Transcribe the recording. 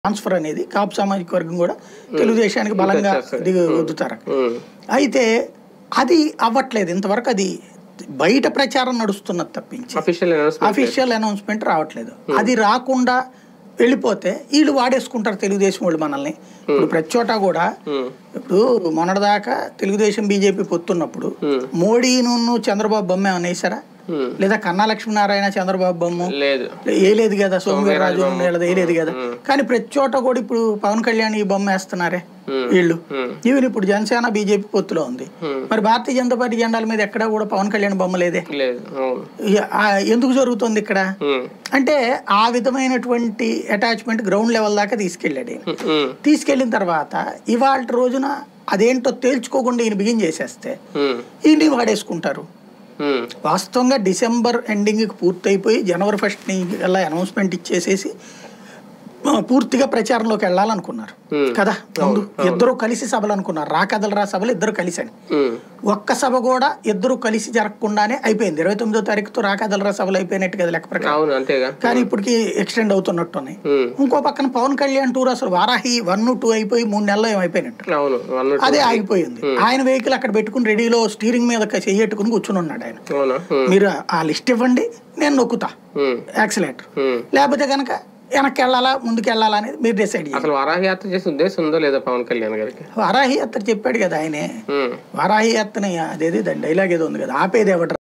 Transfer అనేది కాపు సామాజిక వర్గం కూడా తెలుగుదేశానికి బలంగా చేస్తారు. దిగు వద్దుతారు ఉమ్, అయితే అది అవ్వట్లేదు ఇంతవరకు అది బయట ప్రచారం నడుస్తున్నది తప్పించి అఫీషియల్ అనౌన్స్మెంట్ అఫీషియల్ అనౌన్స్మెంట్ రావట్లేదు అది రాకుండా వెళ్ళిపోతే వీళ్ళు వాడేసుకుంటారు తెలుగుదేశం వాళ్ళు మనల్ని ఇప్పుడు ప్రతి చోట కూడా ఉమ్, ఇప్పుడు మొన్నటిదాకా తెలుగుదేశం బీజేపీ పొత్తున్నప్పుడు ఉమ్, మోడీ నువ్వు చంద్రబాబు బొమ్మ ఏమన్నా వేసారా ఉమ్, లేదా కన్నా లక్ష్మీనారాయణ చంద్రబాబు బొమ్మ లేదు వేయలేదు కదా సోమవీర్రాజు వీళ్ళది వేయలేదు కదా కానీ ప్రతి చోట కూడా ఇప్పుడు పవన్ కళ్యాణ్ ఈ బొమ్మ వేస్తున్నారే ఉమ్, వీళ్ళు ఉమ్, ఈవెన్ ఇప్పుడు జనసేన బీజేపీ పొత్తులో ఉంది ఉమ్, మరి భారతీయ జనతా పార్టీ జెండాల మీద ఎక్కడా కూడా పవన్ కళ్యాణ్ బొమ్మ లేదే లేదు అవును ఇ- ఆ ఎందుకు జరుగుతుంది ఇక్కడ ఉమ్, అంటే ఆ విధమైనటువంటి అటాచ్మెంట్ గ్రౌండ్ లెవెల్ దాకా తీసుకెళ్ళాడు ఈయన. ఉమ్, తీసుకెళ్ళిన తర్వాత ఇవాళ రోజున అదేంటో తేల్చుకోకుండా ఈయన బిగిన్ చేసేస్తే ఉమ్, ఈయన్ని వాడేసుకుంటారు ఉమ్, వాస్తవంగా డిసెంబర్ ఎండింగ్కి పూర్తయిపోయి జనవరి ఫస్ట్ అలా అనౌన్స్మెంట్ ఇచ్చేసేసి ఆ, పూర్తిగా ప్రచారంలోకి వెళ్ళాలనుకున్నారు ఉమ్, కదా ముందు ఇద్దరు కలిసి సభలు అనుకున్నారు రా కథలు రా సభలు ఇద్దరు కలిసి అని ఉమ్, ఒక్క సభ కూడా ఇద్దరు కలిసి జరగకుండానే అయిపోయింది ఇరవై తొమ్మిదో తారీఖుతో రా కథలు రా సభలు అయిపోయినట్టు కదా లెక్క ప్రకారం అవును అంతేగా కానీ ఇప్పటికి ఎక్స్టెండ్ అవుతున్నట్టు ఉన్నాయి ఉమ్, ఇంకో పక్కన పవన్ కళ్యాణ్ టూర్ అసలు వారాహి వన్ టూ అయిపోయి మూడు నెలలు ఏమో అయిపోయినట్టు అవును అన్నట్టు అదే ఆగిపోయింది ఆయన వెహికల్ అక్కడ పెట్టుకుని రెడీలో స్టీరింగ్ మీద చెయ్యట్టుకుని కూర్చుని ఉన్నాడు ఆయన అవునా ఉమ్, మీరు ఆ లిస్ట్ ఇవ్వండి నేను నొక్కుతా ఉమ్, యాక్సిలేటర్ ఉమ్. లేకపోతే కనుక వెనక్కి వెళ్ళాలా ముందుకు వెళ్ళాలా అనేది మీరు డిసైడ్ చేయాలి అసలు వారాహి యాత్ర చేసే ఉద్దేశం ఉందో లేదో పవన్ కళ్యాణ్ గారికి వారాహి యాత్ర చెప్పాడు కదా ఆయనే ఉమ్. వారాహి యాత్రని అదేది దాని డైలాగ్ ఏదో ఉంది కదా ఆపేది ఎవడ